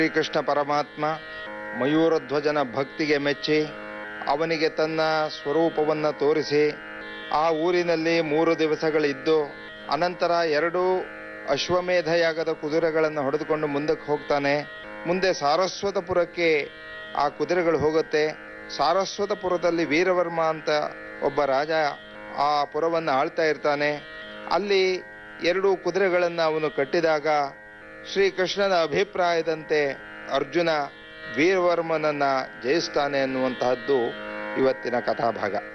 ಶ್ರೀಕೃಷ್ಣ ಪರಮಾತ್ಮ ಮಯೂರಧ್ವಜನ ಭಕ್ತಿಗೆ ಮೆಚ್ಚಿ ಅವನಿಗೆ ತನ್ನ ಸ್ವರೂಪವನ್ನು ತೋರಿಸಿ ಆ ಊರಿನಲ್ಲಿ ಮೂರು ದಿವಸಗಳಿದ್ದು ಅನಂತರ ಎರಡು ಅಶ್ವಮೇಧ ಯಾಗದ ಕುದುರೆಗಳನ್ನು ಹೊಡೆದುಕೊಂಡು ಮುಂದಕ್ಕೆ ಹೋಗ್ತಾನೆ ಮುಂದೆ ಸಾರಸ್ವತಪುರಕ್ಕೆ ಆ ಕುದುರೆಗಳು ಹೋಗುತ್ತೆ ಸಾರಸ್ವತಪುರದಲ್ಲಿ ವೀರವರ್ಮ ಅಂತ ಒಬ್ಬ ರಾಜ ಆ ಪುರವನ್ನು ಆಳ್ತಾ ಇರ್ತಾನೆ ಅಲ್ಲಿ ಎರಡು ಕುದುರೆಗಳನ್ನು ಅವನು ಕಟ್ಟಿದಾಗ ಶ್ರೀಕೃಷ್ಣನ ಅಭಿಪ್ರಾಯದಂತೆ ಅರ್ಜುನ ವೀರವರ್ಮನನ್ನ ಜಯಿಸ್ತಾನೆ ಅನ್ನುವಂತಹದ್ದು ಇವತ್ತಿನ ಕಥಾಭಾಗ